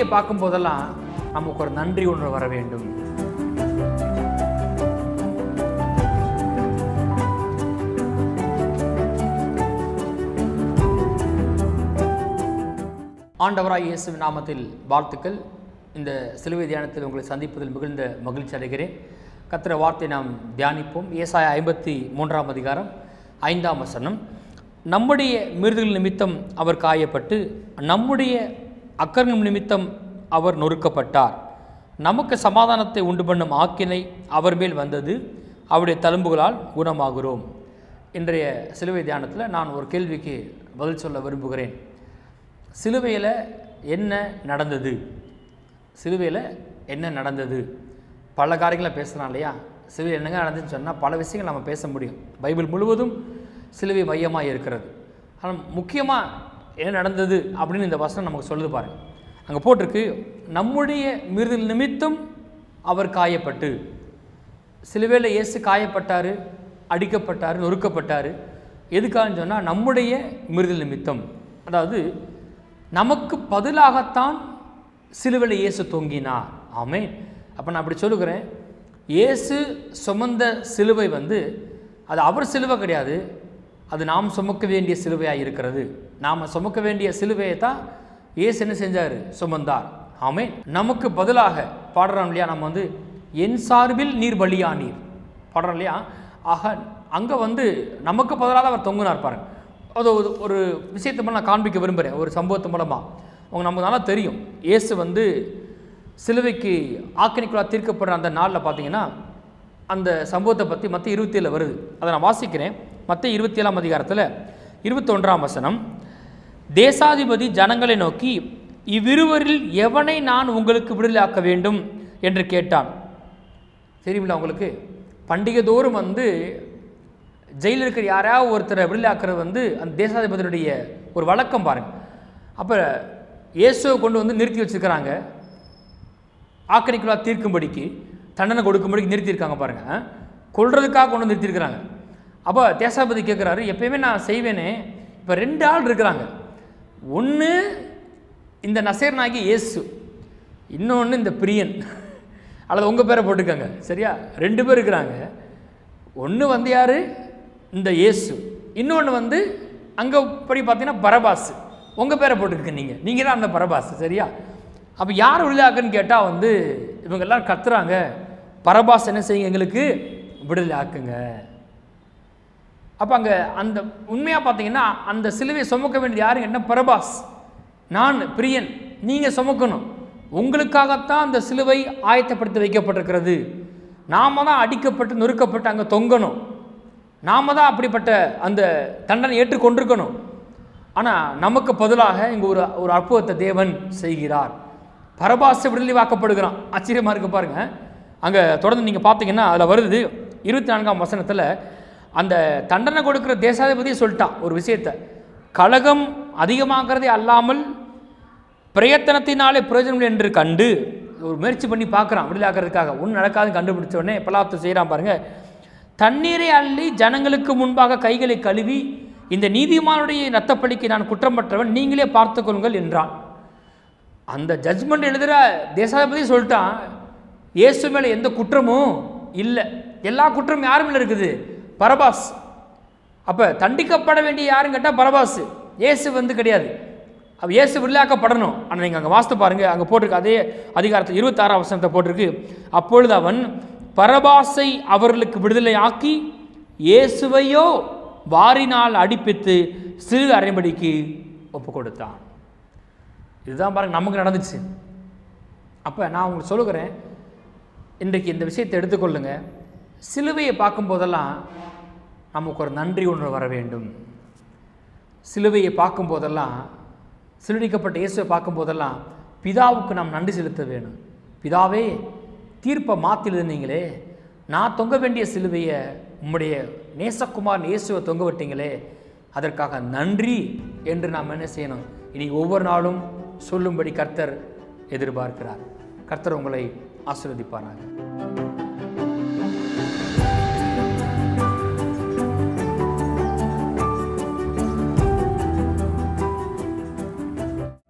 பார்க்கும் போதெல்லாம் நமக்கு ஒரு நன்றி உணர்வு வர வேண்டும் ஆண்டவராய் இயேசுவின் நாமத்தில் வாழ்த்துக்கள் இந்த சிலுவை தியானத்தில் உங்களை சந்திப்பதில் மிகுந்த மகிழ்ச்சி அடைகிறேன் கத்திர வார்த்தை நாம் தியானிப்போம் ஏசாய ஐம்பத்தி மூன்றாம் அதிகாரம் ஐந்தாம் வசனம் நம்முடைய மீறுதல் நிமித்தம் அவர் காயப்பட்டு நம்முடைய அக்கரங்கள் நிமித்தம் அவர் நொறுக்கப்பட்டார் நமக்கு சமாதானத்தை உண்டு பண்ணும் ஆக்கினை அவர் மேல் வந்தது அவருடைய தழும்புகளால் குணமாகிறோம் இன்றைய சிலுவை தியானத்தில் நான் ஒரு கேள்விக்கு பதில் சொல்ல விரும்புகிறேன் சிலுவையில் என்ன நடந்தது சிலுவையில் என்ன நடந்தது பல காரியங்களை பேசலாம் இல்லையா சிலுவை என்னங்க நடந்துச்சுன்னு சொன்னால் பல விஷயங்கள் நம்ம பேச முடியும் பைபிள் முழுவதும் சிலுவை மையமாக இருக்கிறது ஆனால் முக்கியமாக என்ன நடந்தது அப்படின்னு இந்த வசனம் நமக்கு சொல்லுது பாருங்க அங்கே போட்டிருக்கு நம்முடைய மீறுதல் நிமித்தம் அவர் காயப்பட்டு சிலுவையில் இயேசு காயப்பட்டார் அடிக்கப்பட்டார் நொறுக்கப்பட்டார் எதுக்காகன்னு சொன்னால் நம்முடைய மீறுதல் நிமித்தம் அதாவது நமக்கு பதிலாகத்தான் சிலுவையில் இயேசு தொங்கினார் ஆமே அப்போ நான் அப்படி சொல்லுகிறேன் இயேசு சுமந்த சிலுவை வந்து அது அவர் சிலுவை கிடையாது அது நாம் சுமக்க வேண்டிய சிலுவையாக இருக்கிறது நாம் சுமக்க வேண்டிய சிலுவையை தான் இயேசு என்ன செஞ்சார் சுமந்தார் ஆமே நமக்கு பதிலாக பாடுறோம் இல்லையா நம்ம வந்து என் சார்பில் நீர் பலியானீர் பாடுறோம் இல்லையா ஆக அங்கே வந்து நமக்கு பதிலாக அவர் தொங்குனார் பாருங்க அது ஒரு ஒரு விஷயத்தை மூலம் நான் காண்பிக்க விரும்புகிறேன் ஒரு சம்பவத்து மூலமாக அவங்க நமக்கு நல்லா தெரியும் இயேசு வந்து சிலுவைக்கு ஆக்கினிக்குள்ளா தீர்க்கப்படுற அந்த நாளில் பார்த்தீங்கன்னா அந்த சம்பவத்தை பற்றி மற்ற இருபத்தி ஏழில் வருது அதை நான் வாசிக்கிறேன் மற்ற இருபத்தி ஏழாம் அதிகாரத்தில் இருபத்தொன்றாம் வசனம் தேசாதிபதி ஜனங்களை நோக்கி இவ்விருவரில் எவனை நான் உங்களுக்கு விடுதலையாக்க வேண்டும் என்று கேட்டான் தெரியுமில்ல உங்களுக்கு பண்டிகை தோறும் வந்து ஜெயிலில் இருக்கிற யாராவது ஒருத்தரை விடுதலையாக்குறது வந்து அந்த தேசாதிபதியுடைய ஒரு வழக்கம் பாருங்க அப்போ இயேசுவை கொண்டு வந்து நிறுத்தி வச்சிருக்கிறாங்க ஆக்கணிக்குள்ளா தீர்க்கும்படிக்கு தண்டனை கொடுக்கும்படிக்கு நிறுத்தியிருக்காங்க பாருங்க ஆ? கொல்றதுக்காக கொண்டு வந்து நிறுத்தியிருக்கிறாங்க அப்போ தேசாபதி கேட்குறாரு எப்பயுமே நான் செய்வேனே இப்போ ரெண்டு ஆள் இருக்கிறாங்க ஒன்று இந்த நசேர்னாகி இயேசு இன்னொன்று இந்த பிரியன் அல்லது உங்கள் பேரை போட்டுக்கோங்க சரியா ரெண்டு பேர் இருக்கிறாங்க ஒன்று வந்து யார் இந்த இயேசு இன்னொன்று வந்து அங்கே படி பார்த்தீங்கன்னா பரபாஸ் உங்கள் பேரை போட்டுக்க நீங்கள் நீங்கள் தான் அந்த பரபாஸ் சரியா அப்போ யார் விடுதலையாக்குன்னு கேட்டால் வந்து இவங்க எல்லாம் கத்துறாங்க பரபாஸ் என்ன செய்யுங்க எங்களுக்கு விடுதலை ஆக்குங்க அப்போ அங்கே அந்த உண்மையாக பார்த்தீங்கன்னா அந்த சிலுவையை சுமக்க வேண்டியது யாருங்க என்ன பரபாஸ் நான் பிரியன் நீங்கள் சுமக்கணும் உங்களுக்காகத்தான் அந்த சிலுவை ஆயத்தப்படுத்தி வைக்கப்பட்டிருக்கிறது நாம தான் அடிக்கப்பட்டு நொறுக்கப்பட்டு அங்கே தொங்கணும் நாம தான் அப்படிப்பட்ட அந்த தண்டனை ஏற்றுக்கொண்டிருக்கணும் ஆனால் நமக்கு பதிலாக இங்கே ஒரு ஒரு அற்புதத்தை தேவன் செய்கிறார் பரபாச விடுதலை வாக்கப்படுகிறான் ஆச்சரியமாக இருக்கு பாருங்க அங்கே தொடர்ந்து நீங்கள் பார்த்தீங்கன்னா அதில் வருது இருபத்தி நான்காம் வசனத்தில் அந்த தண்டனை கொடுக்குற தேசாதிபதியே சொல்லிட்டான் ஒரு விஷயத்தை கழகம் அதிகமாகிறதே அல்லாமல் பிரயத்தனத்தினாலே பிரயோஜனம் என்று கண்டு ஒரு முயற்சி பண்ணி பார்க்குறான் விடுதலாக்கிறதுக்காக ஒன்றும் நடக்காதுன்னு கண்டுபிடிச்ச உடனே பலாத்து செய்கிறான் பாருங்க தண்ணீரை அள்ளி ஜனங்களுக்கு முன்பாக கைகளை கழுவி இந்த நீதிமானுடைய ரத்தப்படிக்கு நான் குற்றமற்றவன் நீங்களே பார்த்துக்கொள்ளுங்கள் என்றான் அந்த ஜட்ஜ்மெண்ட் எழுதுகிற தேசாதிபதி சொல்லிட்டான் இயேசு மேலே எந்த குற்றமும் இல்லை எல்லா குற்றமும் யார் மேலே இருக்குது பரபாஸ் அப்போ தண்டிக்கப்பட வேண்டிய யாருன்னு கேட்டால் பரபாஸ் இயேசு வந்து கிடையாது அப்போ இயேசு விடுதலாக்கப்படணும் ஆனால் நீங்கள் அங்கே வாஸ்து பாருங்கள் அங்கே போட்டிருக்கு அதே அதிகாரத்தில் இருபத்தாறாம் வசனத்தை போட்டிருக்கு அப்பொழுது அவன் பரபாசை அவர்களுக்கு விடுதலை ஆக்கி இயேசுவையோ வாரினால் அடிப்பித்து சிறு அரைம்படிக்கு ஒப்பு கொடுத்தான் இதுதான் பாருங்க நமக்கு நடந்துச்சு அப்போ நான் உங்களுக்கு சொல்லுகிறேன் இன்றைக்கு இந்த விஷயத்தை எடுத்துக்கொள்ளுங்க சிலுவையை பார்க்கும்போதெல்லாம் நமக்கு ஒரு நன்றி உணர்வு வர வேண்டும் சிலுவையை பார்க்கும்போதெல்லாம் சிலுடிக்கப்பட்ட இயேசுவை பார்க்கும்போதெல்லாம் பிதாவுக்கு நாம் நன்றி செலுத்த வேணும் பிதாவே தீர்ப்பை மாற்றி எழுதுனீங்களே நான் தொங்க வேண்டிய சிலுவையை உம்முடைய நேசகுமார் இயேசுவை தொங்க விட்டீங்களே அதற்காக நன்றி என்று நாம் என்ன செய்யணும் இனி ஒவ்வொரு நாளும் சொல்லும்படி கர்த்தர் எதிர்பார்க்கிறார் கர்த்தர் உங்களை ஆசீர்வதிப்பாராங்க